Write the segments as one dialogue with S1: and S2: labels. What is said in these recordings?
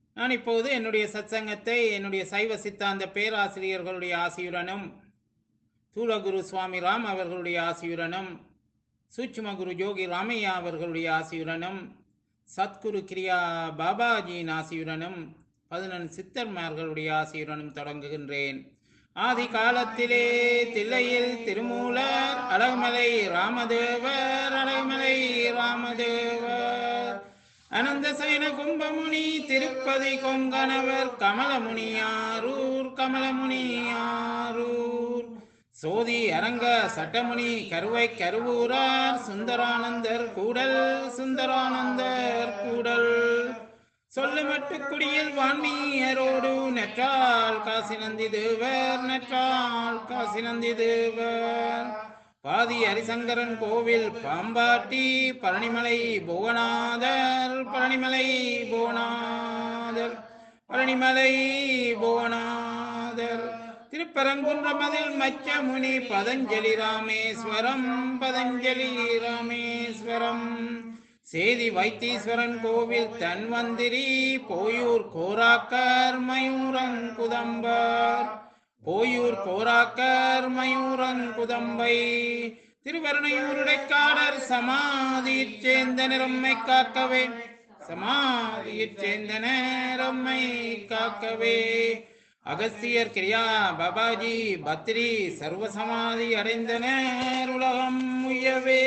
S1: நான் இப்போது என்னுடைய சத்சங்கத்தை என்னுடைய சைவ சித்தாந்த பேராசிரியர்களுடைய ஆசியுடனும் தூலகுரு சுவாமி ராம் அவர்களுடைய ஆசியுடனும் சூட்சும குரு யோகி ராமையா அவர்களுடைய ஆசியுடனும் சத்குரு கிரியா பாபாஜியின் ஆசியுடனும் பதினெண் சித்தர்மார்களுடைய ஆசியுடனும் தொடங்குகின்றேன் ஆதி காலத்திலே தில்லையில் திருமூலர் அழகுமலை ராமதேவர் அழகுமலை ராமதேவர் அனந்த சயன கும்பமுனி திருப்பதி கொங்கணவர் கமலமுனியாரூர் கமலமுனியாரூர் சோதி அரங்க சட்டமுனி கருவை கருவூரார் சுந்தரானந்தர் கூடல் சுந்தரானந்தர் கூடல் சொல்லுமட்டு குடியில் வான்மீயரோடு நெற்றால் காசி நந்தி தேவர் நெற்றால் காசி நந்தி தேவர் பாதி ஹரிசங்கரன் கோவில் பாம்பாட்டி பழனிமலை புவனாதர் பழனிமலை புவனாதர் பழனிமலை புவனாதர் திருப்பரங்குன்றமதில் மச்சமுனி பதஞ்சலி ராமேஸ்வரம் பதஞ்சலி ராமேஸ்வரம் சேதி வைத்தீஸ்வரன் கோவில் தன்வந்திரி போயூர் கோராக்கர் மயூரங்குதம்பர் போயூர் கோராக்கர் மயூரங்குதம்பை திருவருணையூருடைக்காடர் சமாதியிற் சேர்ந்த நிறம்மை காக்கவே சமாதியிற் சேர்ந்த நேரம்மை காக்கவே அகஸ்தியர் கிரியா பாபாஜி பத்ரி சர்வசமாதி அடைந்தனர் உலகம் உயவே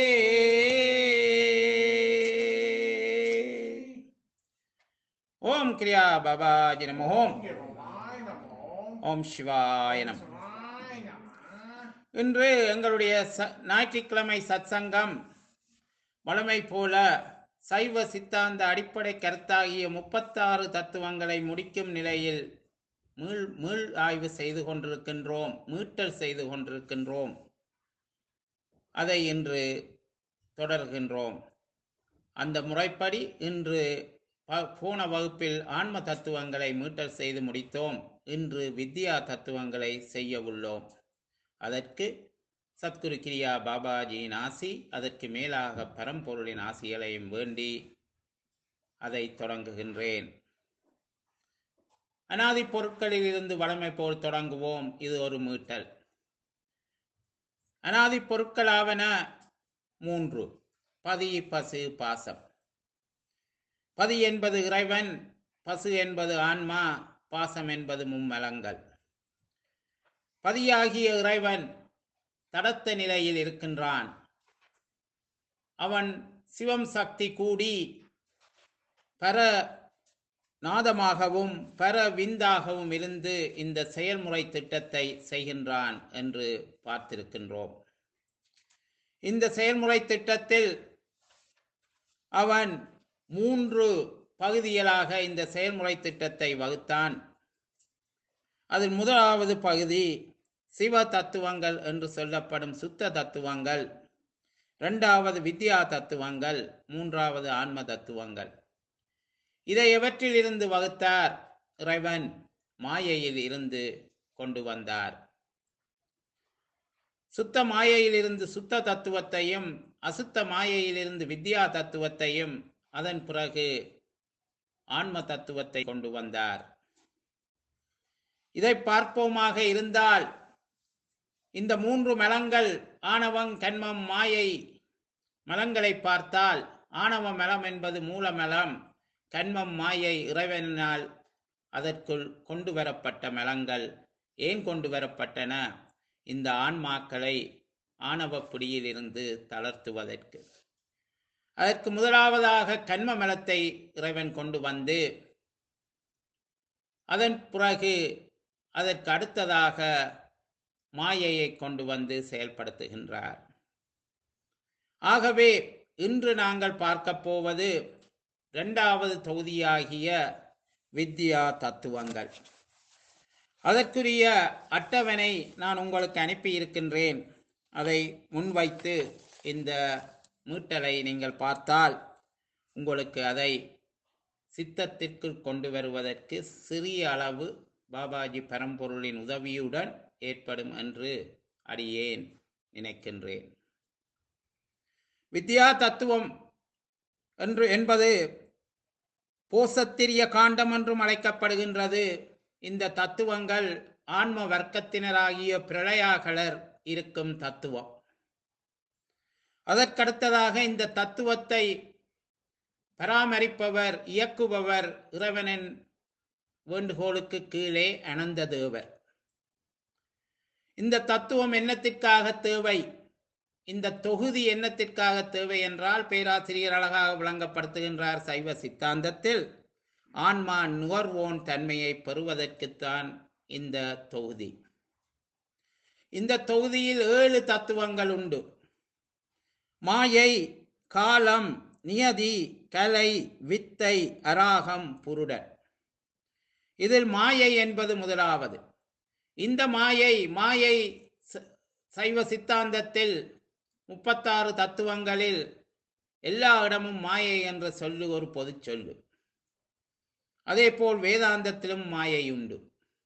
S1: ஓம் கிரியா பாபாஜி நம ஓம் ஓம் சிவாய நம இன்று எங்களுடைய ச ஞாயிற்றுக்கிழமை சத்சங்கம் வழமை போல சைவ சித்தாந்த அடிப்படை கருத்தாகிய முப்பத்தாறு தத்துவங்களை முடிக்கும் நிலையில் மீள் மீள் ஆய்வு செய்து கொண்டிருக்கின்றோம் மீட்டல் செய்து கொண்டிருக்கின்றோம் அதை இன்று தொடர்கின்றோம் அந்த முறைப்படி இன்று ப- போன வகுப்பில் ஆன்ம தத்துவங்களை மீட்டல் செய்து முடித்தோம் இன்று வித்யா தத்துவங்களை செய்ய உள்ளோம் அதற்கு சத்குரு கிரியா பாபாஜியின் ஆசி அதற்கு மேலாக பரம்பொருளின் ஆசிகளையும் வேண்டி அதை தொடங்குகின்றேன் அனாதி பொருட்களில் இருந்து வளமை போல் தொடங்குவோம் இது ஒரு மீட்டல் அனாதி பொருட்களாவன மூன்று பதி பசு பாசம் பதி என்பது இறைவன் பசு என்பது ஆன்மா பாசம் என்பது மும்மலங்கள் பதியாகிய இறைவன் தடத்த நிலையில் இருக்கின்றான் அவன் சிவம் சக்தி கூடி பர நாதமாகவும் பர விந்தாகவும் இருந்து இந்த செயல்முறை திட்டத்தை செய்கின்றான் என்று பார்த்திருக்கின்றோம் இந்த செயல்முறை திட்டத்தில் அவன் மூன்று பகுதிகளாக இந்த செயல்முறை திட்டத்தை வகுத்தான் அதில் முதலாவது பகுதி சிவ தத்துவங்கள் என்று சொல்லப்படும் சுத்த தத்துவங்கள் இரண்டாவது வித்யா தத்துவங்கள் மூன்றாவது ஆன்ம தத்துவங்கள் இதை எவற்றில் இருந்து வகுத்தார் இறைவன் மாயையில் இருந்து கொண்டு வந்தார் சுத்த மாயையிலிருந்து சுத்த தத்துவத்தையும் அசுத்த மாயையிலிருந்து வித்யா தத்துவத்தையும் அதன் பிறகு ஆன்ம தத்துவத்தை கொண்டு வந்தார் இதை பார்ப்போமாக இருந்தால் இந்த மூன்று மலங்கள் ஆணவம் கண்மம் மாயை மலங்களை பார்த்தால் ஆணவ மலம் என்பது மூல மலம் கண்மம் மாயை இறைவனால் அதற்குள் கொண்டு வரப்பட்ட மலங்கள் ஏன் கொண்டு வரப்பட்டன இந்த ஆன்மாக்களை ஆணவ பிடியிலிருந்து தளர்த்துவதற்கு அதற்கு முதலாவதாக கண்ம மலத்தை இறைவன் கொண்டு வந்து அதன் பிறகு அதற்கு அடுத்ததாக மாயையை கொண்டு வந்து செயல்படுத்துகின்றார் ஆகவே இன்று நாங்கள் பார்க்க போவது இரண்டாவது தொகுதியாகிய வித்யா தத்துவங்கள் அதற்குரிய அட்டவணை நான் உங்களுக்கு அனுப்பி இருக்கின்றேன் அதை முன்வைத்து இந்த மீட்டலை நீங்கள் பார்த்தால் உங்களுக்கு அதை சித்தத்திற்குள் கொண்டு வருவதற்கு சிறிய அளவு பாபாஜி பரம்பொருளின் உதவியுடன் ஏற்படும் என்று அடியேன் நினைக்கின்றேன் வித்யா தத்துவம் என்று என்பது போசத்திரிய காண்டம் என்றும் அழைக்கப்படுகின்றது இந்த தத்துவங்கள் ஆன்ம வர்க்கத்தினராகிய பிரளயாகலர் இருக்கும் தத்துவம் அதற்கடுத்ததாக இந்த தத்துவத்தை பராமரிப்பவர் இயக்குபவர் இறைவனின் வேண்டுகோளுக்கு கீழே அனந்த தேவர் இந்த தத்துவம் என்னத்திற்காக தேவை இந்த தொகுதி என்னத்திற்காக தேவை என்றால் பேராசிரியர் அழகாக விளங்கப்படுத்துகின்றார் சைவ சித்தாந்தத்தில் ஆன்மா நுகர்வோன் தன்மையை பெறுவதற்குத்தான் இந்த தொகுதி இந்த தொகுதியில் ஏழு தத்துவங்கள் உண்டு மாயை காலம் நியதி கலை வித்தை அராகம் புருடன் இதில் மாயை என்பது முதலாவது இந்த மாயை மாயை ச- சைவ சித்தாந்தத்தில் முப்பத்தாறு தத்துவங்களில் எல்லா இடமும் மாயை என்ற சொல்லு ஒரு பொதுச் சொல்லு அதேபோல் வேதாந்தத்திலும் மாயை உண்டு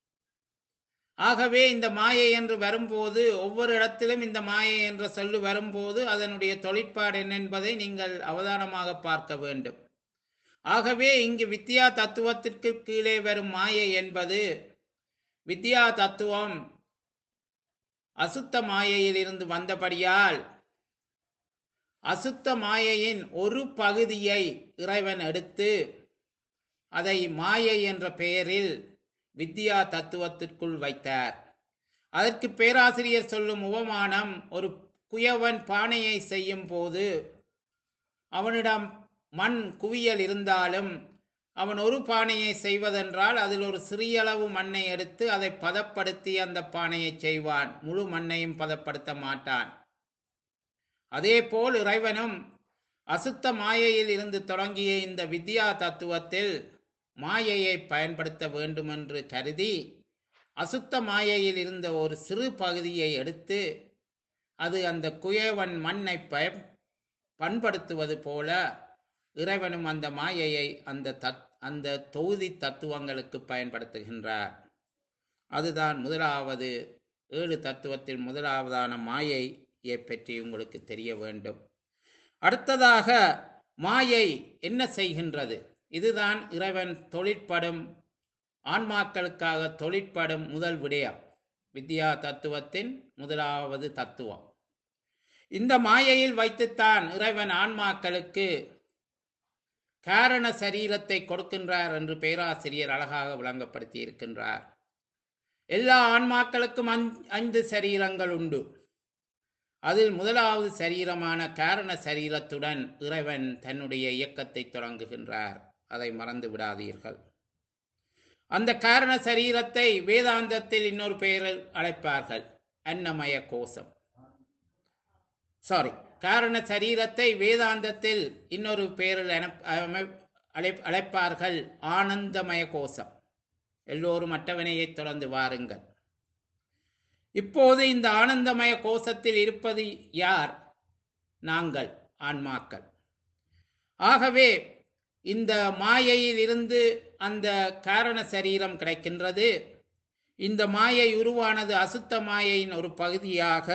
S1: ஆகவே இந்த மாயை என்று வரும்போது ஒவ்வொரு இடத்திலும் இந்த மாயை என்ற சொல்லு வரும்போது அதனுடைய தொழிற்பாடு என்ன என்பதை நீங்கள் அவதானமாக பார்க்க வேண்டும் ஆகவே இங்கு வித்யா தத்துவத்திற்கு கீழே வரும் மாயை என்பது வித்யா தத்துவம் அசுத்த மாயையில் இருந்து வந்தபடியால் அசுத்த மாயையின் ஒரு பகுதியை இறைவன் எடுத்து அதை மாயை என்ற பெயரில் வித்யா தத்துவத்திற்குள் வைத்தார் அதற்கு பேராசிரியர் சொல்லும் உபமானம் ஒரு குயவன் பானையை செய்யும் போது அவனிடம் மண் குவியல் இருந்தாலும் அவன் ஒரு பானையை செய்வதென்றால் அதில் ஒரு சிறியளவு மண்ணை எடுத்து அதை பதப்படுத்தி அந்த பானையை செய்வான் முழு மண்ணையும் பதப்படுத்த மாட்டான் அதேபோல் இறைவனும் அசுத்த மாயையில் இருந்து தொடங்கிய இந்த வித்யா தத்துவத்தில் மாயையை பயன்படுத்த வேண்டுமென்று கருதி அசுத்த மாயையில் இருந்த ஒரு சிறு பகுதியை எடுத்து அது அந்த குயவன் மண்ணை பய பண்படுத்துவது போல இறைவனும் அந்த மாயையை அந்த தத் அந்த தொகுதி தத்துவங்களுக்கு பயன்படுத்துகின்றார் அதுதான் முதலாவது ஏழு தத்துவத்தில் முதலாவதான மாயையை பற்றி உங்களுக்கு தெரிய வேண்டும் அடுத்ததாக மாயை என்ன செய்கின்றது இதுதான் இறைவன் தொழிற்படும் ஆன்மாக்களுக்காக தொழிற்படும் முதல் விடயம் வித்யா தத்துவத்தின் முதலாவது தத்துவம் இந்த மாயையில் வைத்துத்தான் இறைவன் ஆன்மாக்களுக்கு காரண சரீரத்தை கொடுக்கின்றார் என்று பேராசிரியர் அழகாக விளங்கப்படுத்தி இருக்கின்றார் எல்லா ஆன்மாக்களுக்கும் அஞ்- ஐந்து சரீரங்கள் உண்டு அதில் முதலாவது சரீரமான காரண சரீரத்துடன் இறைவன் தன்னுடைய இயக்கத்தை தொடங்குகின்றார் அதை மறந்து விடாதீர்கள் அந்த காரண சரீரத்தை வேதாந்தத்தில் இன்னொரு பெயரில் அழைப்பார்கள் அன்னமய கோஷம் சாரி காரண சரீரத்தை வேதாந்தத்தில் இன்னொரு பெயரில் அனப்- அமை- அழை- அழைப்பார்கள் ஆனந்தமய கோஷம் எல்லோரும் அட்டவணையை தொடர்ந்து வாருங்கள் இப்போது இந்த ஆனந்தமய கோஷத்தில் இருப்பது யார் நாங்கள் ஆன்மாக்கள் ஆகவே இந்த மாயையில் இருந்து அந்த காரண சரீரம் கிடைக்கின்றது இந்த மாயை உருவானது அசுத்த மாயையின் ஒரு பகுதியாக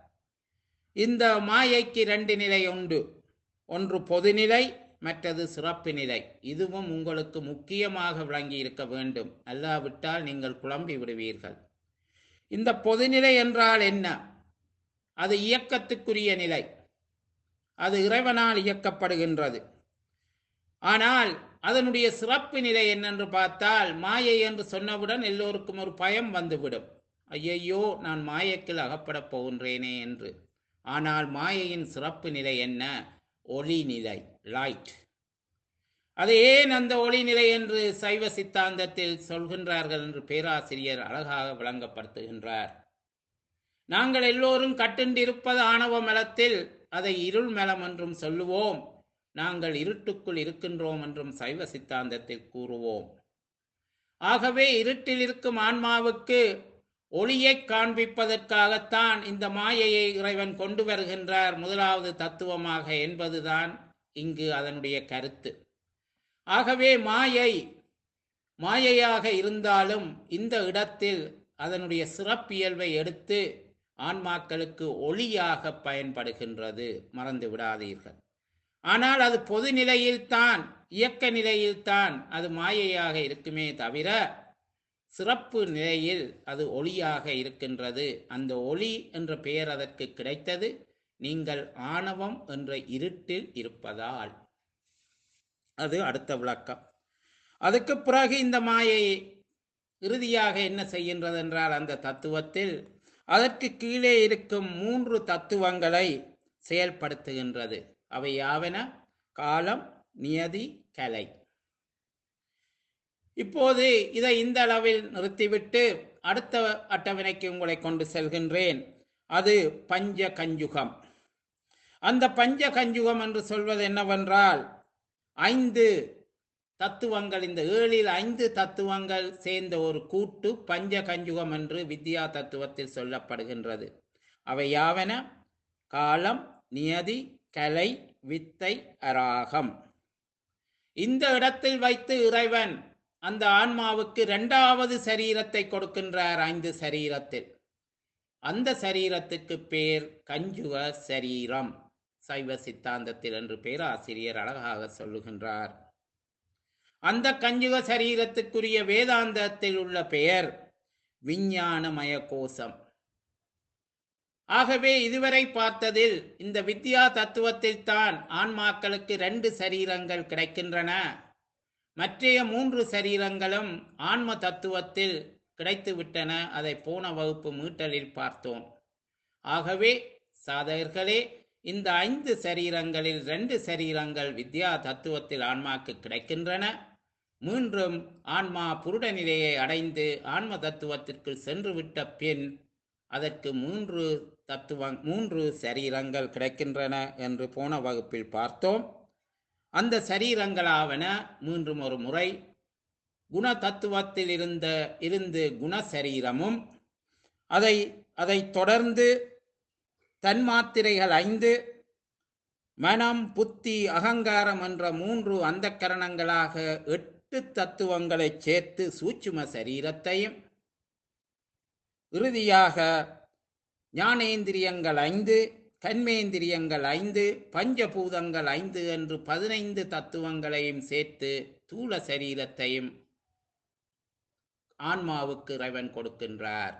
S1: இந்த மாயைக்கு ரெண்டு நிலை உண்டு ஒன்று பொதுநிலை மற்றது சிறப்பு நிலை இதுவும் உங்களுக்கு முக்கியமாக விளங்கி இருக்க வேண்டும் அல்லாவிட்டால் நீங்கள் குழம்பி விடுவீர்கள் இந்த பொதுநிலை என்றால் என்ன அது இயக்கத்துக்குரிய நிலை அது இறைவனால் இயக்கப்படுகின்றது ஆனால் அதனுடைய சிறப்பு நிலை என்னென்று பார்த்தால் மாயை என்று சொன்னவுடன் எல்லோருக்கும் ஒரு பயம் வந்துவிடும் ஐயையோ நான் மாயைக்குள் அகப்படப் போகின்றேனே என்று ஆனால் மாயையின் சிறப்பு நிலை என்ன ஒளி நிலை லைட் அது ஏன் அந்த ஒளி நிலை என்று சைவ சித்தாந்தத்தில் சொல்கின்றார்கள் என்று பேராசிரியர் அழகாக விளங்கப்படுத்துகின்றார் நாங்கள் எல்லோரும் கட்டுண்டிருப்பது ஆணவ மலத்தில் அதை இருள் மலம் என்றும் சொல்லுவோம் நாங்கள் இருட்டுக்குள் இருக்கின்றோம் என்றும் சைவ சித்தாந்தத்தில் கூறுவோம் ஆகவே இருட்டில் இருக்கும் ஆன்மாவுக்கு ஒளியை காண்பிப்பதற்காகத்தான் இந்த மாயையை இறைவன் கொண்டு வருகின்றார் முதலாவது தத்துவமாக என்பதுதான் இங்கு அதனுடைய கருத்து ஆகவே மாயை மாயையாக இருந்தாலும் இந்த இடத்தில் அதனுடைய சிறப்பியல்பை எடுத்து ஆன்மாக்களுக்கு ஒளியாக பயன்படுகின்றது மறந்து விடாதீர்கள் ஆனால் அது பொது நிலையில்தான் இயக்க நிலையில்தான் அது மாயையாக இருக்குமே தவிர சிறப்பு நிலையில் அது ஒளியாக இருக்கின்றது அந்த ஒளி என்ற பெயர் அதற்கு கிடைத்தது நீங்கள் ஆணவம் என்ற இருட்டில் இருப்பதால் அது அடுத்த விளக்கம் அதுக்கு பிறகு இந்த மாயை இறுதியாக என்ன செய்கின்றது என்றால் அந்த தத்துவத்தில் அதற்கு கீழே இருக்கும் மூன்று தத்துவங்களை செயல்படுத்துகின்றது அவை யாவன காலம் நியதி கலை இப்போது இதை இந்த அளவில் நிறுத்திவிட்டு அடுத்த அட்டவணைக்கு உங்களை கொண்டு செல்கின்றேன் அது பஞ்ச கஞ்சுகம் அந்த பஞ்ச கஞ்சுகம் என்று சொல்வது என்னவென்றால் ஐந்து தத்துவங்கள் இந்த ஏழில் ஐந்து தத்துவங்கள் சேர்ந்த ஒரு கூட்டு பஞ்ச கஞ்சுகம் என்று வித்யா தத்துவத்தில் சொல்லப்படுகின்றது அவை யாவன காலம் நியதி கலை வித்தை அராகம் இந்த இடத்தில் வைத்து இறைவன் அந்த ஆன்மாவுக்கு இரண்டாவது சரீரத்தை கொடுக்கின்றார் ஐந்து சரீரத்தில் அந்த சரீரத்துக்கு பேர் கஞ்சுக சரீரம் சைவ சித்தாந்தத்தில் என்று பேராசிரியர் அழகாக சொல்லுகின்றார் அந்த கஞ்சுக சரீரத்துக்குரிய வேதாந்தத்தில் உள்ள பெயர் விஞ்ஞானமய கோஷம் ஆகவே இதுவரை பார்த்ததில் இந்த வித்யா தத்துவத்தில் தான் ஆன்மாக்களுக்கு ரெண்டு சரீரங்கள் கிடைக்கின்றன மற்றைய மூன்று சரீரங்களும் ஆன்ம தத்துவத்தில் கிடைத்து விட்டன அதை போன வகுப்பு மீட்டலில் பார்த்தோம் ஆகவே சாதகர்களே இந்த ஐந்து சரீரங்களில் ரெண்டு சரீரங்கள் வித்யா தத்துவத்தில் ஆன்மாக்கு கிடைக்கின்றன மீண்டும் ஆன்மா புருட நிலையை அடைந்து ஆன்ம தத்துவத்திற்குள் சென்று விட்ட பின் அதற்கு மூன்று தத்துவம் மூன்று சரீரங்கள் கிடைக்கின்றன என்று போன வகுப்பில் பார்த்தோம் அந்த சரீரங்களாவன மீண்டும் ஒரு முறை குண தத்துவத்தில் இருந்த இருந்து குண சரீரமும் அதை அதை தொடர்ந்து தன்மாத்திரைகள் ஐந்து மனம் புத்தி அகங்காரம் என்ற மூன்று அந்த கரணங்களாக எட்டு தத்துவங்களை சேர்த்து சூட்சும சரீரத்தையும் இறுதியாக ஞானேந்திரியங்கள் ஐந்து கண்மேந்திரியங்கள் ஐந்து பஞ்சபூதங்கள் ஐந்து என்று பதினைந்து தத்துவங்களையும் சேர்த்து தூள சரீரத்தையும் ஆன்மாவுக்கு இறைவன் கொடுக்கின்றார்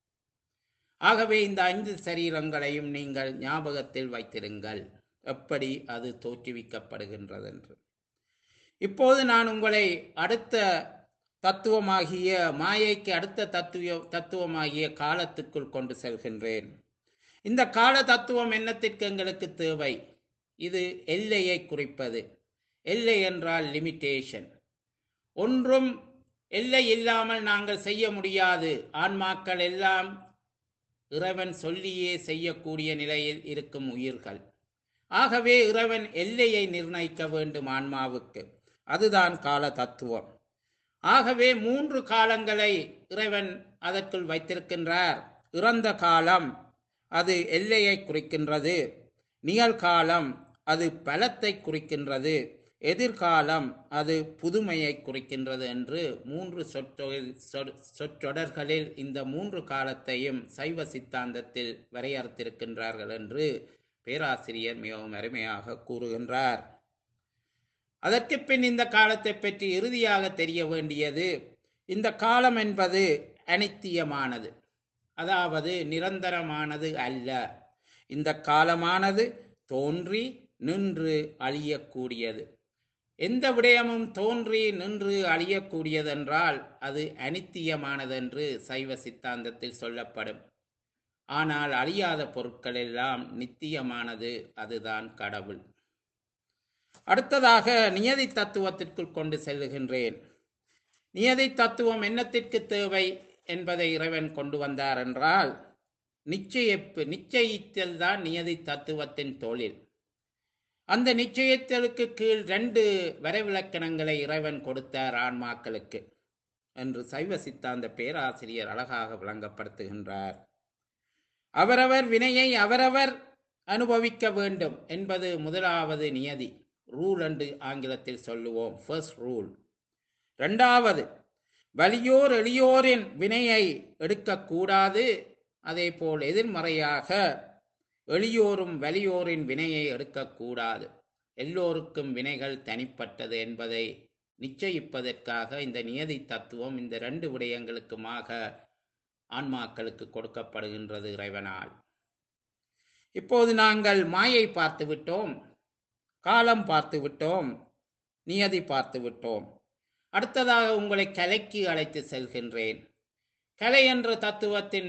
S1: ஆகவே இந்த ஐந்து சரீரங்களையும் நீங்கள் ஞாபகத்தில் வைத்திருங்கள் எப்படி அது தோற்றுவிக்கப்படுகின்றது என்று இப்போது நான் உங்களை அடுத்த தத்துவமாகிய மாயைக்கு அடுத்த தத்துவ தத்துவமாகிய காலத்துக்குள் கொண்டு செல்கின்றேன் இந்த கால தத்துவம் என்னத்திற்கு எங்களுக்கு தேவை இது எல்லையை குறிப்பது எல்லை என்றால் லிமிட்டேஷன் ஒன்றும் எல்லை இல்லாமல் நாங்கள் செய்ய முடியாது ஆன்மாக்கள் எல்லாம் இறைவன் சொல்லியே செய்யக்கூடிய நிலையில் இருக்கும் உயிர்கள் ஆகவே இறைவன் எல்லையை நிர்ணயிக்க வேண்டும் ஆன்மாவுக்கு அதுதான் கால தத்துவம் ஆகவே மூன்று காலங்களை இறைவன் அதற்குள் வைத்திருக்கின்றார் இறந்த காலம் அது எல்லையை குறிக்கின்றது நிகழ்காலம் அது பலத்தை குறிக்கின்றது எதிர்காலம் அது புதுமையை குறிக்கின்றது என்று மூன்று சொற்றொழில் சொற்- சொற்றொடர்களில் இந்த மூன்று காலத்தையும் சைவ சித்தாந்தத்தில் வரையறுத்திருக்கின்றார்கள் என்று பேராசிரியர் மிகவும் அருமையாக கூறுகின்றார் அதற்கு பின் இந்த காலத்தை பற்றி இறுதியாக தெரிய வேண்டியது இந்த காலம் என்பது அனித்தியமானது அதாவது நிரந்தரமானது அல்ல இந்த காலமானது தோன்றி நின்று அழியக்கூடியது எந்த விடயமும் தோன்றி நின்று அழியக்கூடியதென்றால் அது அனித்தியமானதென்று சைவ சித்தாந்தத்தில் சொல்லப்படும் ஆனால் அழியாத பொருட்கள் எல்லாம் நித்தியமானது அதுதான் கடவுள் அடுத்ததாக நியதி தத்துவத்திற்குள் கொண்டு செல்லுகின்றேன் நியதி தத்துவம் என்னத்திற்கு தேவை என்பதை இறைவன் கொண்டு வந்தார் என்றால் நிச்சயிப்பு நிச்சயித்தல் தான் நியதி தத்துவத்தின் தொழில் அந்த நிச்சயத்தலுக்கு கீழ் ரெண்டு வரைவிலக்கணங்களை இறைவன் கொடுத்தார் ஆன்மாக்களுக்கு என்று சைவ சித்தாந்த பேராசிரியர் அழகாக விளங்கப்படுத்துகின்றார் அவரவர் வினையை அவரவர் அனுபவிக்க வேண்டும் என்பது முதலாவது நியதி ரூல் என்று ஆங்கிலத்தில் சொல்லுவோம் ஃபர்ஸ்ட் ரூல் இரண்டாவது வலியோர் எளியோரின் வினையை எடுக்கக்கூடாது அதே போல் எதிர்மறையாக எளியோரும் வலியோரின் வினையை எடுக்கக்கூடாது எல்லோருக்கும் வினைகள் தனிப்பட்டது என்பதை நிச்சயிப்பதற்காக இந்த நியதி தத்துவம் இந்த ரெண்டு விடயங்களுக்குமாக ஆன்மாக்களுக்கு கொடுக்கப்படுகின்றது இறைவனால் இப்போது நாங்கள் மாயை பார்த்து விட்டோம் காலம் பார்த்து விட்டோம் நியதி பார்த்து விட்டோம் அடுத்ததாக உங்களை கலைக்கு அழைத்து செல்கின்றேன் கலை என்ற தத்துவத்தின்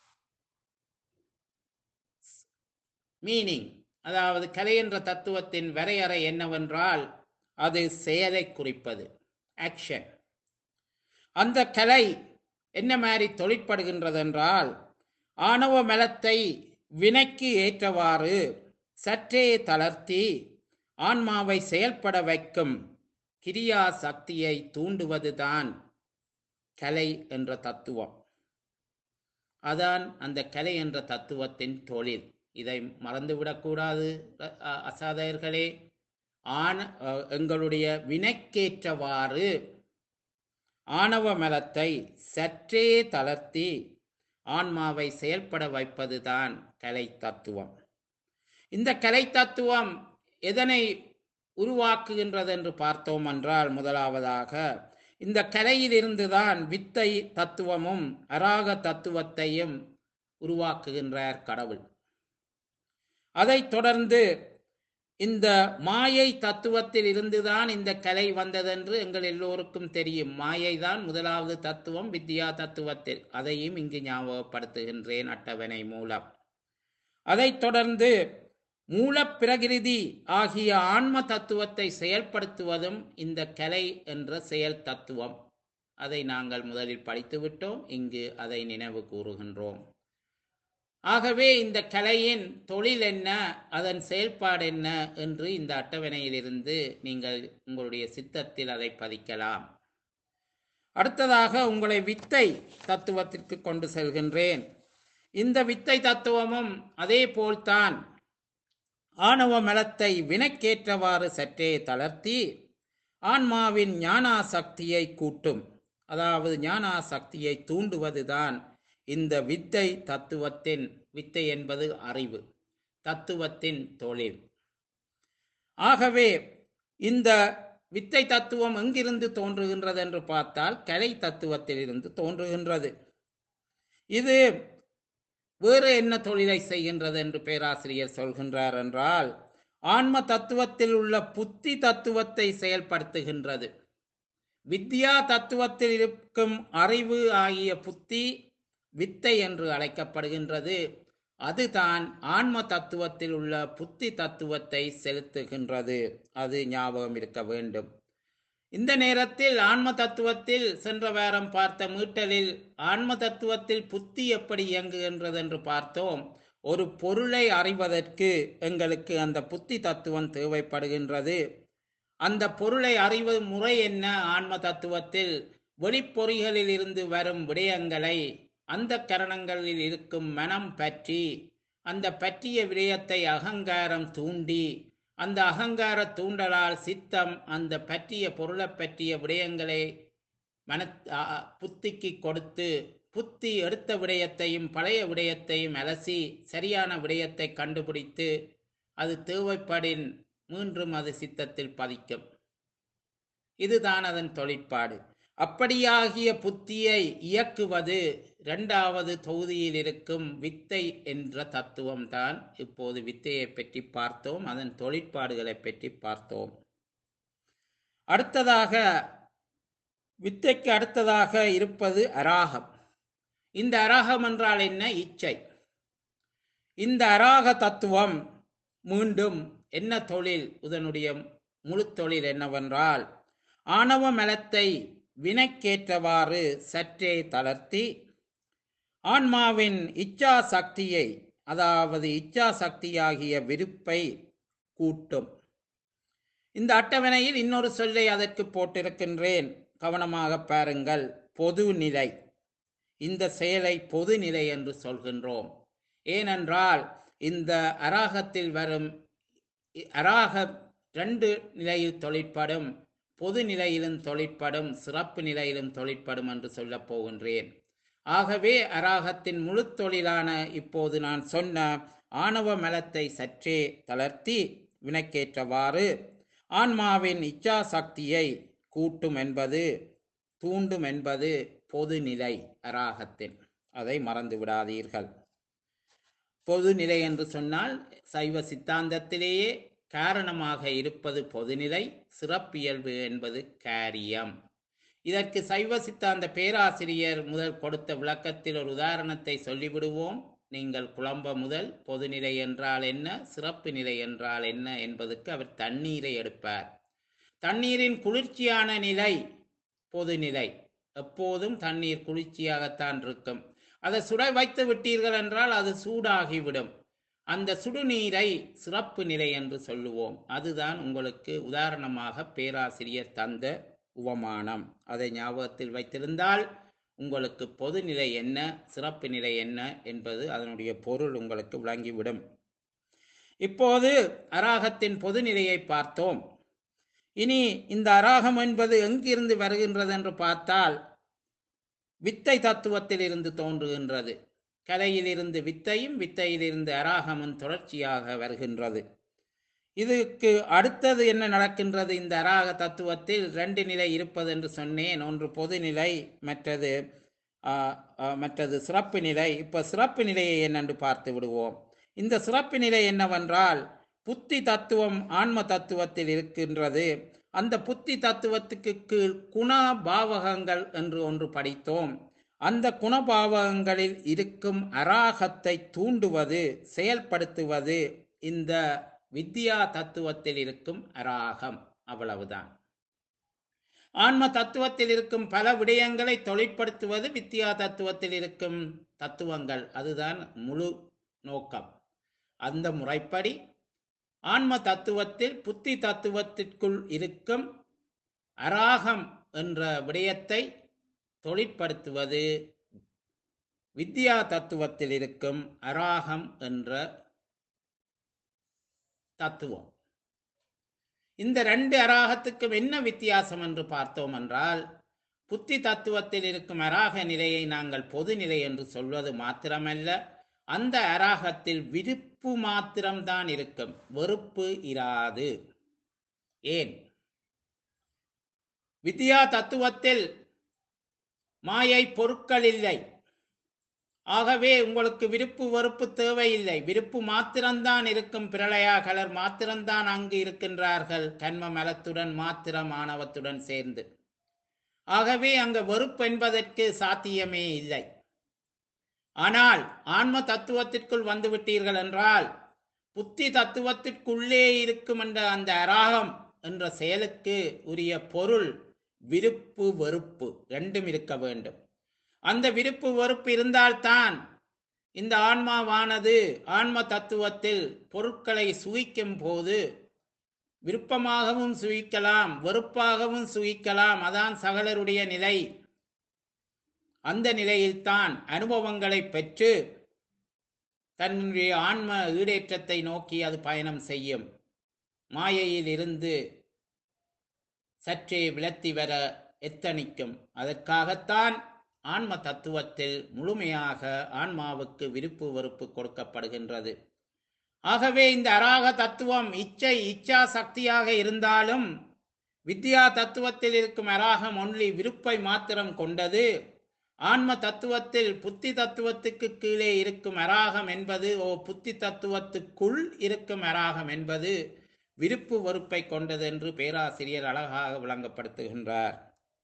S1: மீனிங் அதாவது கலை என்ற தத்துவத்தின் வரையறை என்னவென்றால் அது செயலை குறிப்பது ஆக்ஷன் அந்த கலை என்ன மாதிரி தொழிற்படுகின்றது என்றால் ஆணவ மலத்தை வினைக்கு ஏற்றவாறு சற்றே தளர்த்தி ஆன்மாவை செயல்பட வைக்கும் கிரியா சக்தியை தூண்டுவதுதான் கலை என்ற தத்துவம் அதான் அந்த கலை என்ற தத்துவத்தின் தொழில் இதை மறந்துவிடக்கூடாது அ- அசாதையர்களே ஆன அ- எங்களுடைய வினைக்கேற்றவாறு ஆணவ மலத்தை சற்றே தளர்த்தி ஆன்மாவை செயல்பட வைப்பதுதான் கலை தத்துவம் இந்த கலை தத்துவம் எதனை உருவாக்குகின்றது என்று பார்த்தோம் என்றால் முதலாவதாக இந்த கலையிலிருந்துதான் வித்தை தத்துவமும் அராக தத்துவத்தையும் உருவாக்குகின்றார் கடவுள் அதைத் தொடர்ந்து இந்த மாயை தத்துவத்தில் இருந்துதான் இந்த கலை வந்ததென்று எங்கள் எல்லோருக்கும் தெரியும் மாயை தான் முதலாவது தத்துவம் வித்யா தத்துவத்தில் அதையும் இங்கு ஞாபகப்படுத்துகின்றேன் அட்டவணை மூலம் அதைத் தொடர்ந்து மூலப்பிரகிருதி ஆகிய ஆன்ம தத்துவத்தை செயல்படுத்துவதும் இந்த கலை என்ற செயல் தத்துவம் அதை நாங்கள் முதலில் படித்துவிட்டோம் இங்கு அதை நினைவு கூறுகின்றோம் ஆகவே இந்த கலையின் தொழில் என்ன அதன் செயல்பாடு என்ன என்று இந்த அட்டவணையிலிருந்து நீங்கள் உங்களுடைய சித்தத்தில் அதை பதிக்கலாம் அடுத்ததாக உங்களை வித்தை தத்துவத்திற்கு கொண்டு செல்கின்றேன் இந்த வித்தை தத்துவமும் அதே போல்தான் ஆணவ மலத்தை வினைக்கேற்றவாறு சற்றே தளர்த்தி ஆன்மாவின் ஞானாசக்தியை கூட்டும் அதாவது ஞானாசக்தியை தூண்டுவதுதான் இந்த வித்தை தத்துவத்தின் வித்தை என்பது அறிவு தத்துவத்தின் தொழில் ஆகவே இந்த வித்தை தத்துவம் எங்கிருந்து தோன்றுகின்றது என்று பார்த்தால் கலை தத்துவத்திலிருந்து தோன்றுகின்றது இது வேறு என்ன தொழிலை செய்கின்றது என்று பேராசிரியர் சொல்கின்றார் என்றால் ஆன்ம தத்துவத்தில் உள்ள புத்தி தத்துவத்தை செயல்படுத்துகின்றது வித்யா தத்துவத்தில் இருக்கும் அறிவு ஆகிய புத்தி வித்தை என்று அழைக்கப்படுகின்றது அதுதான் ஆன்ம தத்துவத்தில் உள்ள புத்தி தத்துவத்தை செலுத்துகின்றது அது ஞாபகம் இருக்க வேண்டும் இந்த நேரத்தில் ஆன்ம தத்துவத்தில் சென்ற வாரம் பார்த்த மீட்டலில் ஆன்ம தத்துவத்தில் புத்தி எப்படி இயங்குகின்றது என்று பார்த்தோம் ஒரு பொருளை அறிவதற்கு எங்களுக்கு அந்த புத்தி தத்துவம் தேவைப்படுகின்றது அந்த பொருளை அறிவு முறை என்ன ஆன்ம தத்துவத்தில் வெளிப்பொறிகளில் இருந்து வரும் விடயங்களை அந்த கரணங்களில் இருக்கும் மனம் பற்றி அந்த பற்றிய விடயத்தை அகங்காரம் தூண்டி அந்த அகங்கார தூண்டலால் சித்தம் அந்த பற்றிய பொருளை பற்றிய விடயங்களை மன அ- அ- புத்திக்கு கொடுத்து புத்தி எடுத்த விடயத்தையும் பழைய விடயத்தையும் அலசி சரியான விடயத்தை கண்டுபிடித்து அது தேவைப்படின் மீண்டும் அது சித்தத்தில் பதிக்கும் இதுதான் அதன் தொழிற்பாடு அப்படியாகிய புத்தியை இயக்குவது இரண்டாவது தொகுதியில் இருக்கும் வித்தை என்ற தத்துவம் தான் இப்போது வித்தையை பற்றி பார்த்தோம் அதன் தொழிற்பாடுகளை பற்றி பார்த்தோம் அடுத்ததாக வித்தைக்கு அடுத்ததாக இருப்பது அராகம் இந்த அராகம் என்றால் என்ன இச்சை இந்த அராக தத்துவம் மீண்டும் என்ன தொழில் இதனுடைய முழு தொழில் என்னவென்றால் ஆணவ மலத்தை வினைக்கேற்றவாறு சற்றே தளர்த்தி ஆன்மாவின் இச்சா சக்தியை அதாவது இச்சா சக்தியாகிய விருப்பை கூட்டும் இந்த அட்டவணையில் இன்னொரு சொல்லை அதற்கு போட்டிருக்கின்றேன் கவனமாக பாருங்கள் பொதுநிலை இந்த செயலை பொதுநிலை என்று சொல்கின்றோம் ஏனென்றால் இந்த அராகத்தில் வரும் இ- அராகம் ரெண்டு நிலையில் தொழிற்படும் பொது நிலையிலும் தொழிற்படும் சிறப்பு நிலையிலும் தொழிற்படும் என்று சொல்லப் போகின்றேன் ஆகவே அராகத்தின் முழு தொழிலான இப்போது நான் சொன்ன ஆணவ மலத்தை சற்றே தளர்த்தி வினைக்கேற்றவாறு ஆன்மாவின் இச்சா சக்தியை கூட்டும் என்பது தூண்டும் என்பது பொதுநிலை அராகத்தின் அதை மறந்து விடாதீர்கள் பொதுநிலை என்று சொன்னால் சைவ சித்தாந்தத்திலேயே காரணமாக இருப்பது பொதுநிலை சிறப்பியல்பு என்பது காரியம் இதற்கு சைவ சித்தாந்த பேராசிரியர் முதல் கொடுத்த விளக்கத்தில் ஒரு உதாரணத்தை சொல்லிவிடுவோம் நீங்கள் குழம்ப முதல் பொதுநிலை என்றால் என்ன சிறப்பு நிலை என்றால் என்ன என்பதற்கு அவர் தண்ணீரை எடுப்பார் தண்ணீரின் குளிர்ச்சியான நிலை பொதுநிலை எப்போதும் தண்ணீர் குளிர்ச்சியாகத்தான் இருக்கும் அதை சுட வைத்து விட்டீர்கள் என்றால் அது சூடாகிவிடும் அந்த சுடுநீரை சிறப்பு நிலை என்று சொல்லுவோம் அதுதான் உங்களுக்கு உதாரணமாக பேராசிரியர் தந்த உவமானம் அதை ஞாபகத்தில் வைத்திருந்தால் உங்களுக்கு பொதுநிலை என்ன சிறப்பு நிலை என்ன என்பது அதனுடைய பொருள் உங்களுக்கு விளங்கிவிடும் இப்போது அராகத்தின் பொதுநிலையை பார்த்தோம் இனி இந்த அராகம் என்பது எங்கிருந்து வருகின்றது என்று பார்த்தால் வித்தை தத்துவத்தில் இருந்து தோன்றுகின்றது கலையிலிருந்து வித்தையும் வித்தையிலிருந்து அராகமும் தொடர்ச்சியாக வருகின்றது இதுக்கு அடுத்தது என்ன நடக்கின்றது இந்த அராக தத்துவத்தில் ரெண்டு நிலை இருப்பது என்று சொன்னேன் ஒன்று பொதுநிலை மற்றது ஆ, ஆ, மற்றது சிறப்பு நிலை இப்ப சிறப்பு நிலையை என்னென்று பார்த்து விடுவோம் இந்த சிறப்பு நிலை என்னவென்றால் புத்தி தத்துவம் ஆன்ம தத்துவத்தில் இருக்கின்றது அந்த புத்தி தத்துவத்துக்கு கீழ் குண பாவகங்கள் என்று ஒன்று படித்தோம் அந்த குணபாவகங்களில் இருக்கும் அராகத்தை தூண்டுவது செயல்படுத்துவது இந்த வித்யா தத்துவத்தில் இருக்கும் அராகம் அவ்வளவுதான் ஆன்ம தத்துவத்தில் இருக்கும் பல விடயங்களை தொழிற்படுத்துவது வித்யா தத்துவத்தில் இருக்கும் தத்துவங்கள் அதுதான் முழு நோக்கம் அந்த முறைப்படி ஆன்ம தத்துவத்தில் புத்தி தத்துவத்திற்குள் இருக்கும் அராகம் என்ற விடயத்தை தொழிற்படுத்துவது வித்யா தத்துவத்தில் இருக்கும் அராகம் என்ற தத்துவம் இந்த ரெண்டு அராகத்துக்கும் என்ன வித்தியாசம் என்று பார்த்தோம் என்றால் புத்தி தத்துவத்தில் இருக்கும் அராக நிலையை நாங்கள் பொது நிலை என்று சொல்வது மாத்திரமல்ல அந்த அராகத்தில் விருப்பு மாத்திரம்தான் இருக்கும் வெறுப்பு இராது ஏன் வித்யா தத்துவத்தில் மாயை பொருட்கள் இல்லை ஆகவே உங்களுக்கு விருப்பு வெறுப்பு தேவையில்லை விருப்பு மாத்திரம்தான் இருக்கும் பிரளயா கலர் மாத்திரம்தான் அங்கு இருக்கின்றார்கள் கண்ம மலத்துடன் மாத்திரம் ஆணவத்துடன் சேர்ந்து ஆகவே அங்கு வெறுப்பு என்பதற்கு சாத்தியமே இல்லை ஆனால் ஆன்ம தத்துவத்திற்குள் வந்து விட்டீர்கள் என்றால் புத்தி தத்துவத்திற்குள்ளே இருக்கும் என்ற அந்த அராகம் என்ற செயலுக்கு உரிய பொருள் விருப்பு வெறுப்பு ரெண்டும் இருக்க வேண்டும் அந்த விருப்பு வெறுப்பு இருந்தால்தான் இந்த ஆன்மாவானது ஆன்ம தத்துவத்தில் பொருட்களை சுகிக்கும் போது விருப்பமாகவும் சுகிக்கலாம் வெறுப்பாகவும் சுகிக்கலாம் அதான் சகலருடைய நிலை அந்த நிலையில்தான் அனுபவங்களை பெற்று தன்னுடைய ஆன்ம ஈடேற்றத்தை நோக்கி அது பயணம் செய்யும் மாயையில் இருந்து சற்றே விலத்தி வர எத்தனிக்கும் அதற்காகத்தான் ஆன்ம தத்துவத்தில் முழுமையாக ஆன்மாவுக்கு விருப்பு வெறுப்பு கொடுக்கப்படுகின்றது ஆகவே இந்த அராக தத்துவம் இச்சை இச்சா சக்தியாக இருந்தாலும் வித்யா தத்துவத்தில் இருக்கும் அராகம் ஒன்லி விருப்பை மாத்திரம் கொண்டது ஆன்ம தத்துவத்தில் புத்தி தத்துவத்துக்கு கீழே இருக்கும் அராகம் என்பது ஓ புத்தி தத்துவத்துக்குள் இருக்கும் அராகம் என்பது விருப்பு வெறுப்பை கொண்டது என்று பேராசிரியர் அழகாக விளங்கப்படுத்துகின்றார்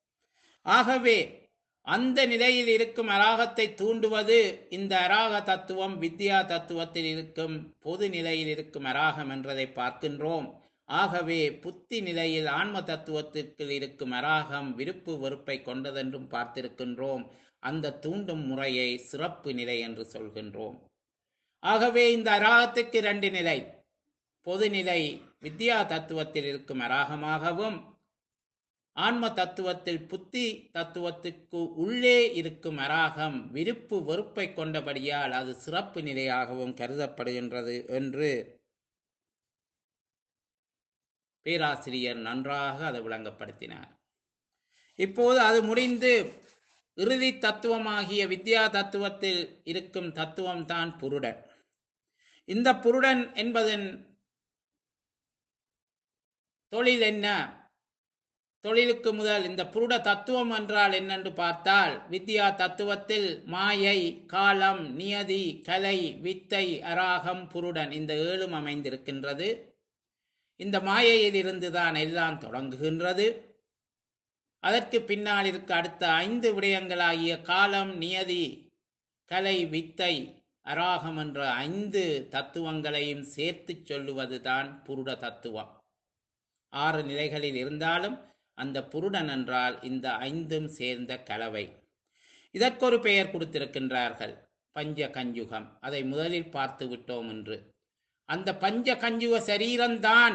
S1: ஆகவே அந்த நிலையில் இருக்கும் அராகத்தை தூண்டுவது இந்த அராக தத்துவம் வித்யா தத்துவத்தில் இருக்கும் பொது நிலையில் இருக்கும் அராகம் என்றதை பார்க்கின்றோம் ஆகவே புத்தி நிலையில் ஆன்ம தத்துவத்திற்கு இருக்கும் அராகம் விருப்பு வெறுப்பை கொண்டதென்றும் பார்த்திருக்கின்றோம் அந்த தூண்டும் முறையை சிறப்பு நிலை என்று சொல்கின்றோம் ஆகவே இந்த அராகத்துக்கு இரண்டு நிலை பொதுநிலை வித்யா தத்துவத்தில் இருக்கும் அராகமாகவும் ஆன்ம தத்துவத்தில் புத்தி தத்துவத்துக்கு உள்ளே இருக்கும் அராகம் விருப்பு வெறுப்பை கொண்டபடியால் அது சிறப்பு நிலையாகவும் கருதப்படுகின்றது என்று பேராசிரியர் நன்றாக அதை விளங்கப்படுத்தினார் இப்போது அது முடிந்து இறுதி தத்துவமாகிய வித்யா தத்துவத்தில் இருக்கும் தத்துவம் தான் புருடன் இந்த புருடன் என்பதன் தொழில் என்ன தொழிலுக்கு முதல் இந்த புருட தத்துவம் என்றால் என்னென்று பார்த்தால் வித்யா தத்துவத்தில் மாயை காலம் நியதி கலை வித்தை அராகம் புருடன் இந்த ஏழும் அமைந்திருக்கின்றது இந்த மாயையில் இருந்துதான் எல்லாம் தொடங்குகின்றது அதற்கு பின்னால் இருக்க அடுத்த ஐந்து விடயங்களாகிய காலம் நியதி கலை வித்தை அராகம் என்ற ஐந்து தத்துவங்களையும் சேர்த்து சொல்லுவதுதான் புருட தத்துவம் ஆறு நிலைகளில் இருந்தாலும் அந்த புருடன் என்றால் இந்த ஐந்தும் சேர்ந்த கலவை இதற்கொரு பெயர் கொடுத்திருக்கின்றார்கள் பஞ்ச கஞ்சுகம் அதை முதலில் பார்த்து விட்டோம் என்று அந்த பஞ்ச கஞ்சுக சரீரம்தான்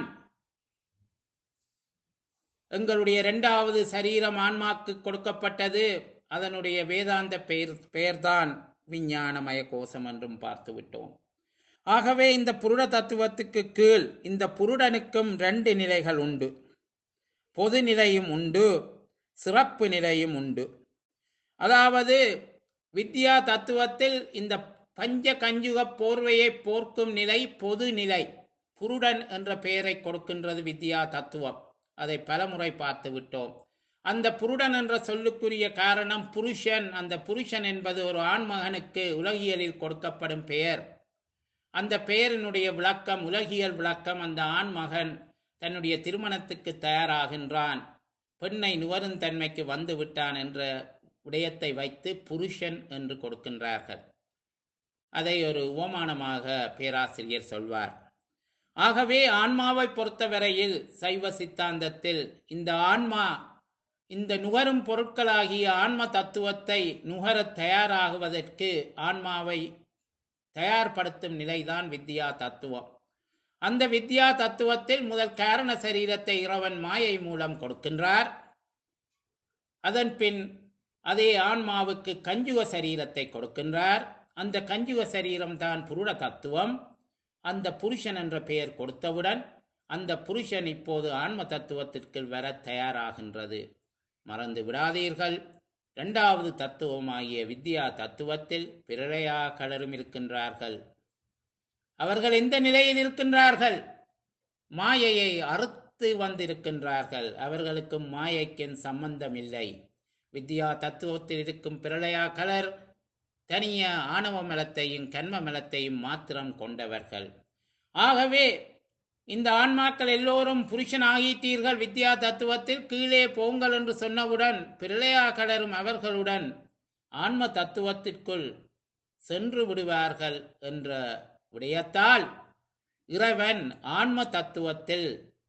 S1: எங்களுடைய இரண்டாவது சரீரம் ஆன்மாக்கு கொடுக்கப்பட்டது அதனுடைய வேதாந்த பெயர் பெயர்தான் விஞ்ஞானமய கோஷம் என்றும் பார்த்து விட்டோம் ஆகவே இந்த புருட தத்துவத்துக்கு கீழ் இந்த புருடனுக்கும் ரெண்டு நிலைகள் உண்டு பொது நிலையும் உண்டு சிறப்பு நிலையும் உண்டு அதாவது வித்யா தத்துவத்தில் இந்த பஞ்ச கஞ்சுக போர்வையை போர்க்கும் நிலை பொது நிலை புருடன் என்ற பெயரை கொடுக்கின்றது வித்யா தத்துவம் அதை பலமுறை பார்த்து விட்டோம் அந்த புருடன் என்ற சொல்லுக்குரிய காரணம் புருஷன் அந்த புருஷன் என்பது ஒரு ஆண்மகனுக்கு உலகியலில் கொடுக்கப்படும் பெயர் அந்த பெயரினுடைய விளக்கம் உலகியல் விளக்கம் அந்த ஆண்மகன் தன்னுடைய திருமணத்துக்கு தயாராகின்றான் பெண்ணை நுவரும் தன்மைக்கு வந்து விட்டான் என்ற விடயத்தை வைத்து புருஷன் என்று கொடுக்கின்றார்கள் அதை ஒரு உவமானமாக பேராசிரியர் சொல்வார் ஆகவே ஆன்மாவை பொறுத்தவரையில் சைவ சித்தாந்தத்தில் இந்த ஆன்மா இந்த நுகரும் பொருட்களாகிய ஆன்ம தத்துவத்தை நுகர தயாராகுவதற்கு ஆன்மாவை தயார்படுத்தும் நிலைதான் வித்யா தத்துவம் அந்த வித்யா தத்துவத்தில் முதல் காரண சரீரத்தை இறைவன் மாயை மூலம் கொடுக்கின்றார் அதன் பின் அதே ஆன்மாவுக்கு கஞ்சுக சரீரத்தை கொடுக்கின்றார் அந்த கஞ்சுக சரீரம் தான் புருட தத்துவம் அந்த புருஷன் என்ற பெயர் கொடுத்தவுடன் அந்த புருஷன் இப்போது ஆன்ம தத்துவத்திற்கு வர தயாராகின்றது மறந்து விடாதீர்கள் இரண்டாவது தத்துவமாகிய வித்யா தத்துவத்தில் பிரளயா கலரும் இருக்கின்றார்கள் அவர்கள் எந்த நிலையில் இருக்கின்றார்கள் மாயையை அறுத்து வந்திருக்கின்றார்கள் அவர்களுக்கும் மாயைக்கும் சம்பந்தம் இல்லை வித்யா தத்துவத்தில் இருக்கும் பிரளயா கலர் தனிய ஆணவ மலத்தையும் கண்ம மலத்தையும் மாத்திரம் கொண்டவர்கள் ஆகவே இந்த ஆன்மாக்கள் எல்லோரும் புருஷன் ஆகிட்டீர்கள் வித்யா தத்துவத்தில் கீழே போங்கள் என்று சொன்னவுடன் பிரளயா கலரும் அவர்களுடன் ஆன்ம தத்துவத்திற்குள் சென்று விடுவார்கள் என்ற விடயத்தால் இறைவன் ஆன்ம தத்துவத்தில்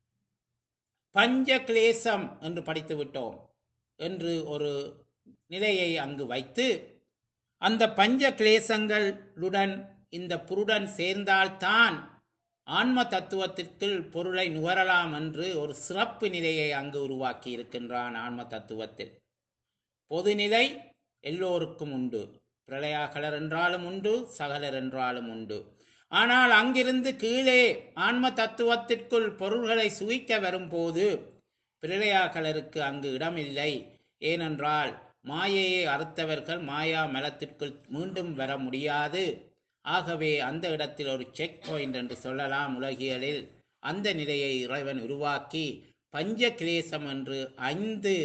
S1: பஞ்ச கிளேசம் என்று படித்து விட்டோம் என்று ஒரு நிலையை அங்கு வைத்து அந்த பஞ்ச கிளேசங்களுடன் இந்த புருடன் சேர்ந்தால்தான் ஆன்ம தத்துவத்திற்குள் பொருளை நுகரலாம் என்று ஒரு சிறப்பு நிலையை அங்கு உருவாக்கி இருக்கின்றான் ஆன்ம தத்துவத்தில் பொதுநிலை எல்லோருக்கும் உண்டு பிரளயாகலர் என்றாலும் உண்டு சகலர் என்றாலும் உண்டு ஆனால் அங்கிருந்து கீழே ஆன்ம தத்துவத்திற்குள் பொருள்களை சுகிக்க வரும்போது பிரளயாகலருக்கு அங்கு இடமில்லை ஏனென்றால் மாயையை அறுத்தவர்கள் மாயா மலத்திற்குள் மீண்டும் வர முடியாது ஆகவே அந்த இடத்தில் ஒரு செக் பாயிண்ட் என்று சொல்லலாம் உலகியலில் அந்த நிலையை இறைவன் உருவாக்கி பஞ்ச கிளேசம் என்று ஐந்து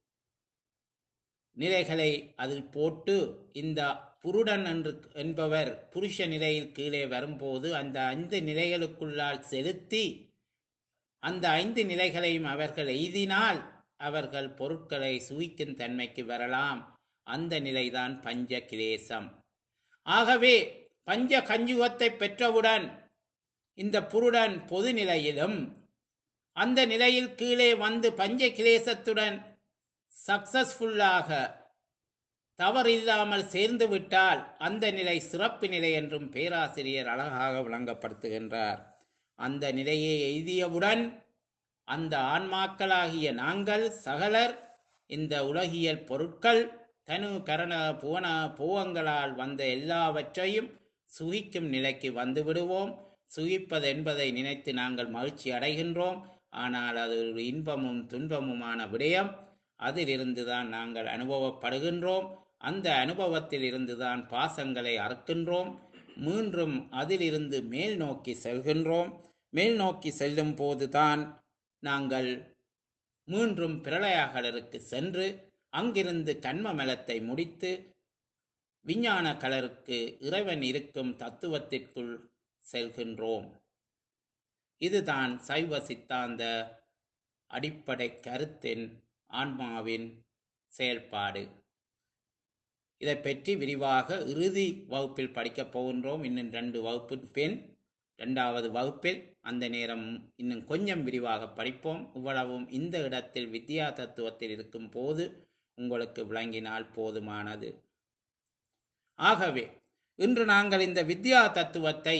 S1: நிலைகளை அதில் போட்டு இந்த புருடன் என்று என்பவர் புருஷ நிலையில் கீழே வரும்போது அந்த ஐந்து நிலைகளுக்குள்ளால் செலுத்தி அந்த ஐந்து நிலைகளையும் அவர்கள் எய்தினால் அவர்கள் பொருட்களை சுவிக்கும் தன்மைக்கு வரலாம் அந்த நிலைதான் பஞ்ச கிளேசம் ஆகவே பஞ்ச கஞ்சுகத்தை பெற்றவுடன் இந்த புருடன் பொது நிலையிலும் அந்த நிலையில் கீழே வந்து பஞ்ச கிளேசத்துடன் சக்சஸ்ஃபுல்லாக தவறில்லாமல் சேர்ந்து விட்டால் அந்த நிலை சிறப்பு நிலை என்றும் பேராசிரியர் அழகாக விளங்கப்படுத்துகின்றார் அந்த நிலையை எய்தியவுடன் அந்த ஆன்மாக்களாகிய நாங்கள் சகலர் இந்த உலகியல் பொருட்கள் தனு கரண புவன பூவங்களால் வந்த எல்லாவற்றையும் சுகிக்கும் நிலைக்கு வந்து விடுவோம் சுகிப்பது என்பதை நினைத்து நாங்கள் மகிழ்ச்சி அடைகின்றோம் ஆனால் அது ஒரு இன்பமும் துன்பமுமான விடயம் அதிலிருந்துதான் நாங்கள் அனுபவப்படுகின்றோம் அந்த அனுபவத்தில் இருந்துதான் பாசங்களை அறுக்கின்றோம் மீண்டும் அதிலிருந்து மேல் நோக்கி செல்கின்றோம் மேல் நோக்கி செல்லும் போதுதான் நாங்கள் மீண்டும் பிரளயாகலருக்கு சென்று அங்கிருந்து கண்ம மலத்தை முடித்து விஞ்ஞான கலருக்கு இறைவன் இருக்கும் தத்துவத்திற்குள் செல்கின்றோம் இதுதான் சைவ சித்தாந்த அடிப்படை கருத்தின் ஆன்மாவின் செயல்பாடு இதை பற்றி விரிவாக இறுதி வகுப்பில் படிக்கப் போகின்றோம் இன்னும் ரெண்டு வகுப்பு பின் இரண்டாவது வகுப்பில் அந்த நேரம் இன்னும் கொஞ்சம் விரிவாக படிப்போம் இவ்வளவும் இந்த இடத்தில் வித்யா தத்துவத்தில் இருக்கும் போது உங்களுக்கு விளங்கினால் போதுமானது ஆகவே இன்று நாங்கள் இந்த வித்யா தத்துவத்தை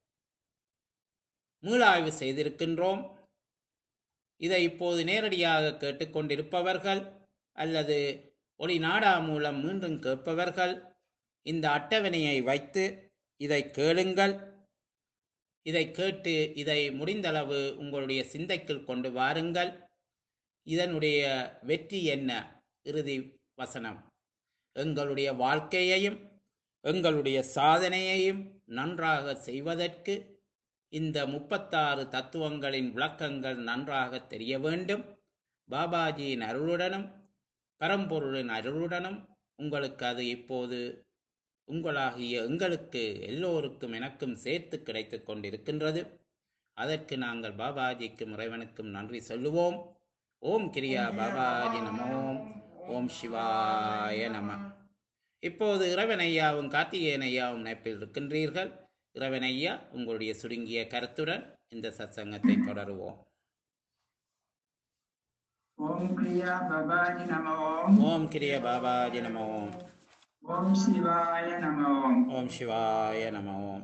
S1: மீளாய்வு செய்திருக்கின்றோம் இதை இப்போது நேரடியாக கேட்டுக்கொண்டிருப்பவர்கள் அல்லது ஒளி நாடா மூலம் மீண்டும் கேட்பவர்கள் இந்த அட்டவணையை வைத்து இதை கேளுங்கள் இதை கேட்டு இதை முடிந்தளவு உங்களுடைய சிந்தைக்குள் கொண்டு வாருங்கள் இதனுடைய வெற்றி என்ன இறுதி வசனம் எங்களுடைய வாழ்க்கையையும் எங்களுடைய சாதனையையும் நன்றாக செய்வதற்கு இந்த முப்பத்தாறு தத்துவங்களின் விளக்கங்கள் நன்றாக தெரிய வேண்டும் பாபாஜியின் அருளுடனும் பரம்பொருளின் அருளுடனும் உங்களுக்கு அது இப்போது உங்களாகிய எங்களுக்கு எல்லோருக்கும் எனக்கும் சேர்த்து கிடைத்துக் கொண்டிருக்கின்றது அதற்கு நாங்கள் பாபாஜிக்கும் இறைவனுக்கும் நன்றி சொல்லுவோம் ஓம் கிரியா பாபாஜி நமோம் ஓம் சிவாய நம இப்போது இறைவன் ஐயாவும் கார்த்திகேயன் ஐயாவும் நினைப்பில் இருக்கின்றீர்கள் இறைவன் ஐயா உங்களுடைய சுருங்கிய கருத்துடன் இந்த சத்சங்கத்தை தொடருவோம்
S2: ஓம் கிரியா பவானி நம ஓம்
S1: ஓம் கிரிய பாபாஜி நம ஓம்
S2: ஓம் சிவாய நம ஓம்
S1: ஓம் சிவாய நம ஓம்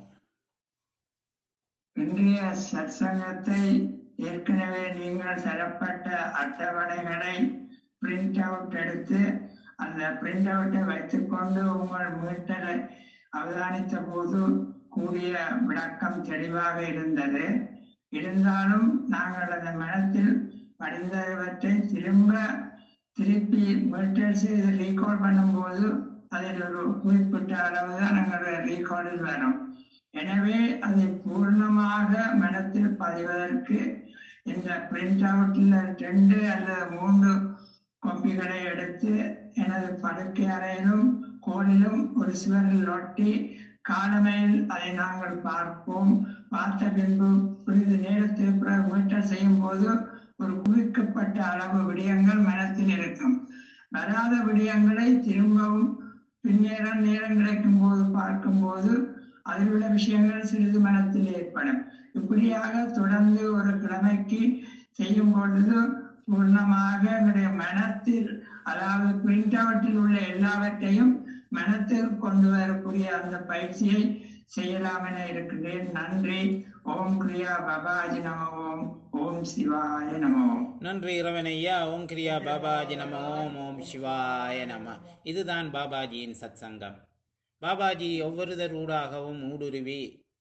S2: இன்றைய சத்சங்கத்தை ஏற்கனவே நீங்கள் தரப்பட்ட அட்டவணைகளை பிரிண்ட் அவுட் எடுத்து அந்த பிரிண்ட் அவுட்டை வைத்துக்கொண்டு உங்கள் மீட்டரை அவதானித்த போது கூடிய விளக்கம் தெளிவாக இருந்தது இருந்தாலும் நாங்கள் அந்த மனத்தில் படிந்தவற்றை திரும்ப திருப்பி மீட்டர் செய்து ரீகால் பண்ணும்போது அதில் ஒரு குறிப்பிட்ட அளவு தான் எங்களுடைய ரீகாலில் வரும் எனவே அதை பூர்ணமாக மனத்தில் பதிவதற்கு இந்த பிரிண்ட் அவுட்டில் ரெண்டு அல்லது மூன்று காப்பிகளை எடுத்து எனது படுக்கை அறையிலும் கோலிலும் ஒரு சுவரில் ஒட்டி காலமையில் அதை நாங்கள் பார்ப்போம் பார்த்த பின்பு சிறிது நேரத்திற்கு பிறகு மீட்டர் செய்யும் போது ஒரு குவிக்கப்பட்ட அளவு விடயங்கள் மனத்தில் இருக்கும் வராத விடயங்களை திரும்பவும் பின்னேரம் நேரம் கிடைக்கும் போது பார்க்கும்போது அதில் உள்ள விஷயங்கள் சிறிது மனத்தில் ஏற்படும் இப்படியாக தொடர்ந்து ஒரு கிழமைக்கு செய்யும் பொழுது பூர்ணமாக என்னுடைய மனத்தில் அதாவது பிரிண்ட் அவுட்டில் உள்ள எல்லாவற்றையும் மனத்தில் கொண்டு வரக்கூடிய அந்த பயிற்சியை செய்யலாம் என இருக்கிறேன் நன்றி ஓம் கிரியா பபாஜி நம ஓம் ஓம் சிவாய நம ஓம்
S1: நன்றி இறைவன் ஐயா ஓம் கிரியா பாபாஜி நம ஓம் ஓம் சிவாய நம இதுதான் பாபாஜியின் சத்சங்கம் பாபாஜி ஒவ்வொருதர் ஊடாகவும் ஊடுருவி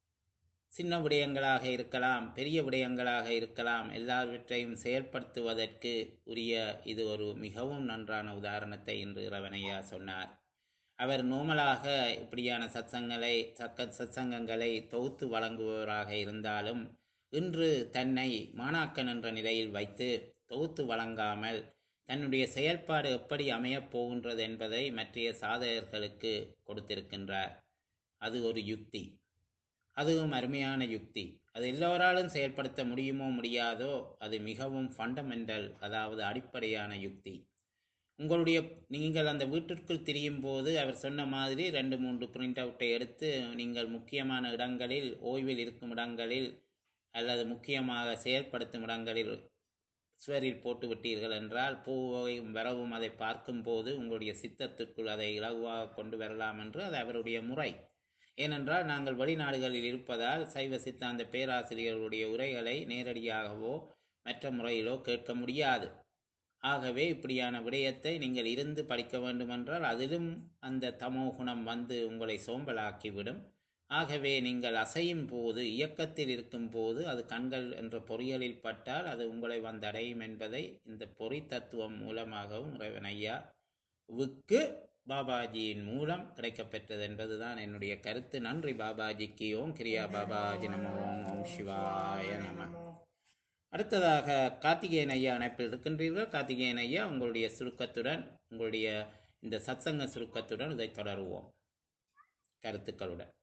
S1: சின்ன விடயங்களாக இருக்கலாம் பெரிய விடயங்களாக இருக்கலாம் எல்லாவற்றையும் செயல்படுத்துவதற்கு உரிய இது ஒரு மிகவும் நன்றான உதாரணத்தை இன்று இறைவனையா சொன்னார் அவர் நோமலாக இப்படியான சத்சங்களை சக்க சத்சங்கங்களை தொகுத்து வழங்குபவராக இருந்தாலும் இன்று தன்னை மாணாக்கன் என்ற நிலையில் வைத்து தொகுத்து வழங்காமல் தன்னுடைய செயல்பாடு எப்படி அமையப் போகின்றது என்பதை மற்றைய சாதகர்களுக்கு கொடுத்திருக்கின்றார் அது ஒரு யுக்தி அதுவும் அருமையான யுக்தி அது எல்லோராலும் செயல்படுத்த முடியுமோ முடியாதோ அது மிகவும் ஃபண்டமெண்டல் அதாவது அடிப்படையான யுக்தி உங்களுடைய நீங்கள் அந்த வீட்டிற்குள் திரியும் போது அவர் சொன்ன மாதிரி ரெண்டு மூன்று பிரிண்ட் அவுட்டை எடுத்து நீங்கள் முக்கியமான இடங்களில் ஓய்வில் இருக்கும் இடங்களில் அல்லது முக்கியமாக செயல்படுத்தும் இடங்களில் சுவரில் போட்டு விட்டீர்கள் என்றால் பூவையும் வரவும் அதை பார்க்கும்போது உங்களுடைய சித்தத்திற்குள் அதை இலகுவாக கொண்டு வரலாம் என்று அது அவருடைய முறை ஏனென்றால் நாங்கள் வெளிநாடுகளில் இருப்பதால் சைவ சித்தாந்த பேராசிரியர்களுடைய உரைகளை நேரடியாகவோ மற்ற முறையிலோ கேட்க முடியாது ஆகவே இப்படியான விடயத்தை நீங்கள் இருந்து படிக்க வேண்டுமென்றால் அதிலும் அந்த தமோ குணம் வந்து உங்களை சோம்பலாக்கிவிடும் ஆகவே நீங்கள் அசையும் போது இயக்கத்தில் இருக்கும் போது அது கண்கள் என்ற பொறியலில் பட்டால் அது உங்களை வந்தடையும் என்பதை இந்த பொறி தத்துவம் மூலமாகவும் இறைவன் ஐயா வுக்கு பாபாஜியின் மூலம் கிடைக்கப்பெற்றது என்பதுதான் என்னுடைய கருத்து நன்றி பாபாஜிக்கு ஓம் கிரியா பாபாஜி நம ஓம் ஓம் சிவாய நம அடுத்ததாக கார்த்திகேயன் ஐயா அணைப்பில் இருக்கின்றீர்கள் கார்த்திகேயன் ஐயா உங்களுடைய சுருக்கத்துடன் உங்களுடைய இந்த சத்சங்க சுருக்கத்துடன் இதை தொடருவோம் கருத்துக்களுடன்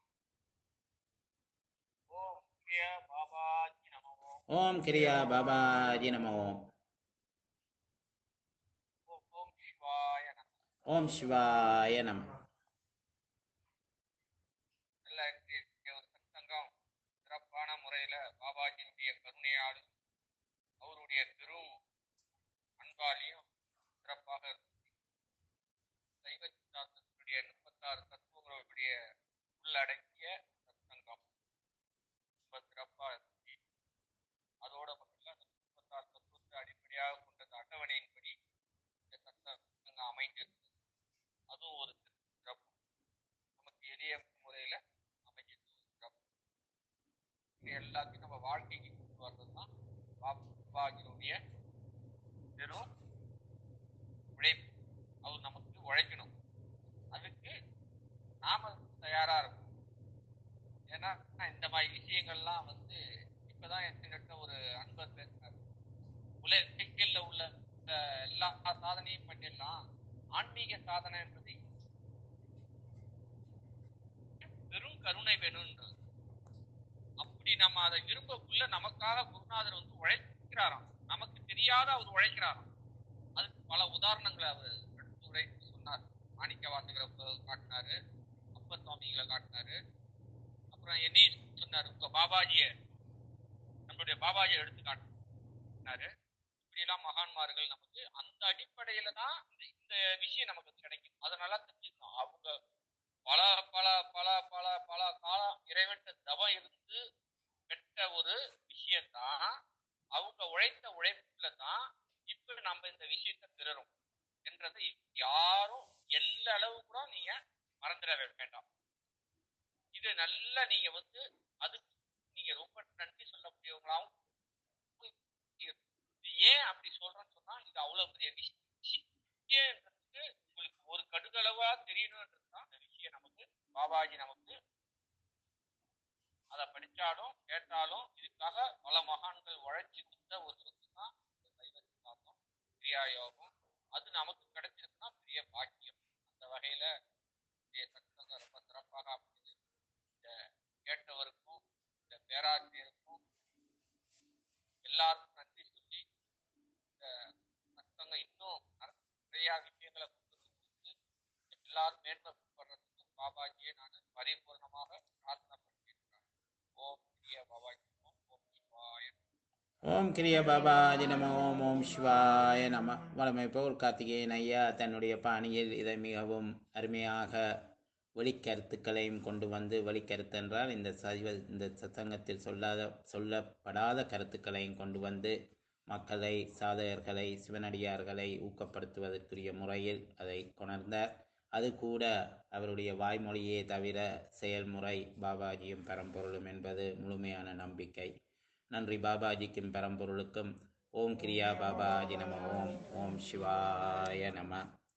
S3: ஓம் கிரிய பாபாஜி நமோ
S1: ஓம் கிரியா பாபாஜி நம ஓம்
S3: ஓம் ஓம் சிவாய நமோ
S1: ஓம் சிவாய நம
S3: நல்ல இன்றைய ஒரு சத்சங்கம் சிறப்பான முறையில பாபாஜியினுடைய கருணையாலும் அவருடைய பெரும் அன்பாலையும் சிறப்பாக இருந்துச்சு சைவ சித்தாந்தத்தினுடைய முப்பத்தாறு தத்துவங்களுடைய உள்ளடக்கிய சத்சங்கம் ரொம்ப சிறப்பாக இருந்துச்சு அதோட மட்டும் இல்ல, அந்த முப்பத்தாறு தத்துவத்தை அடிப்படையாக கொண்ட அந்த அட்டவணையின்படி இந்த சத்சங்கம் அமைஞ்சிருக்கு அதுவும் ஒரு சிறப்பு நமக்கு எளிய முறையில அமைஞ்சது ஒரு சிறப்பு இது எல்லாத்தையும் நம்ம வாழ்க்கைக்கு கொண்டு வர்றது தான் பாபாஜினுடைய வெறும் உழைப்பு அவர் நமக்கு உழைக்கணும் அதுக்கு நாம தயாரா இருக்கணும் ஏன்னா இந்த மாதிரி விஷயங்கள்லாம் வந்து இப்பதான் என்கிட்ட ஒரு அன்பர் பேசினார் உலகில் உள்ள அஹ், எல்லா சாதனையும் பண்ணிடலாம் ஆன்மீக சாதனை என்பது பெரும் கருணை வேணும்ன்றது அப்படி நம்ம அதை விரும்பக்குள்ள நமக்காக குருநாதர் வந்து உழைக்கிறாராம் நமக்கு தெரியாத அவர் உழைக்கிறாராம் அதுக்கு பல உதாரணங்களை அவர் எடுத்து உரைத்து சொன்னார் மாணிக்க வாசகரை ப- காட்டினாரு அப்பர் சுவாமிகளை காட்டினாரு அப்புறம் என்னையும் சொன்னாரு உங்க பாபாஜிய நம்மளுடைய பாபாஜியை எடுத்து காட்டினாரு இப்படியெல்லாம் மகான்மார்கள் நமக்கு அந்த அடிப்படையில தான் இந்த இந்த விஷயம் நமக்கு கிடைக்கும் அதனால தெரிஞ்சுக்கணும் அவங்க பல பல பல பல பல காலம் இறைவன்ட்ட தவம் இருந்து பெற்ற ஒரு விஷயம்தான் அவங்க உழைத்த உழைப்புல தான் இப்ப நம்ம இந்த விஷயத்தை பெறுறோம் என்றதை யாரும் எல்லா அளவு கூட நீங்க மறந்துட வேண்டாம் இது நல்லா நீங்க வந்து அதுக்கு நீங்க ரொம்ப நன்றி சொல்லக்கூடியவங்களாவும் இது ஏன் அப்படி சொல்றேன்னு சொன்னா இது அவ்வளவு பெரிய விஷயம்ன்றதுக்கு உங்களுக்கு ஒரு கடுகளவா தெரியணும்ன்றது தான் அந்த விஷயம் நமக்கு பாபாஜி நமக்கு அதை படிச்சாலும் கேட்டாலும் இதுக்காக பல மகான்கள் உழைச்சி கொடுத்த ஒரு சொத்து தான் இந்த சைவ சித்தாந்தம் கிரியா யோகம் அது நமக்கு கிடைச்சிருக்குன்னா பெரிய பாக்கியம் அந்த வகையில இந்த சத்சங்கம் ரொம்ப சிறப்பாக அமைஞ்சது இந்த கேட்டவருக்கும் இந்த பேராசிரியருக்கும் எல்லாருக்கும் நன்றி சொல்லி இந்த சத்சங்கம் இன்னும் நிறைய விஷயங்களை கொண்டு வந்து எல்லாரும் மேன்மைப்படுறதுக்கு பாபாஜியை நான் பரிபூர்ணமாக பிரார்த்தனை பண்ணியிருக்கிறேன் ஓம் பிரிய பாபாஜி ஓம் ஓம் சிவாய
S1: ஓம் கிரிய பாபாஜி நம ஓம் ஓம் சிவாய நம வளமை போல் கார்த்திகேயன் ஐயா தன்னுடைய பாணியில் இதை மிகவும் அருமையாக வெளிக்கருத்துக்களையும் கொண்டு வந்து வெளிக்கருத்து என்றால் இந்த சைவ இந்த சத்சங்கத்தில் சொல்லாத சொல்லப்படாத கருத்துக்களையும் கொண்டு வந்து மக்களை சாதகர்களை சிவனடியார்களை ஊக்கப்படுத்துவதற்குரிய முறையில் அதை கொணர்ந்தார் அது கூட அவருடைய வாய்மொழியே தவிர செயல்முறை பாபாஜியும் பரம்பொருளும் என்பது முழுமையான நம்பிக்கை நன்றி பாபாஜிக்கும் பரம்பொருளுக்கும் ஓம் கிரியா பாபாஜி நம ஓம் ஓம் சிவாய நம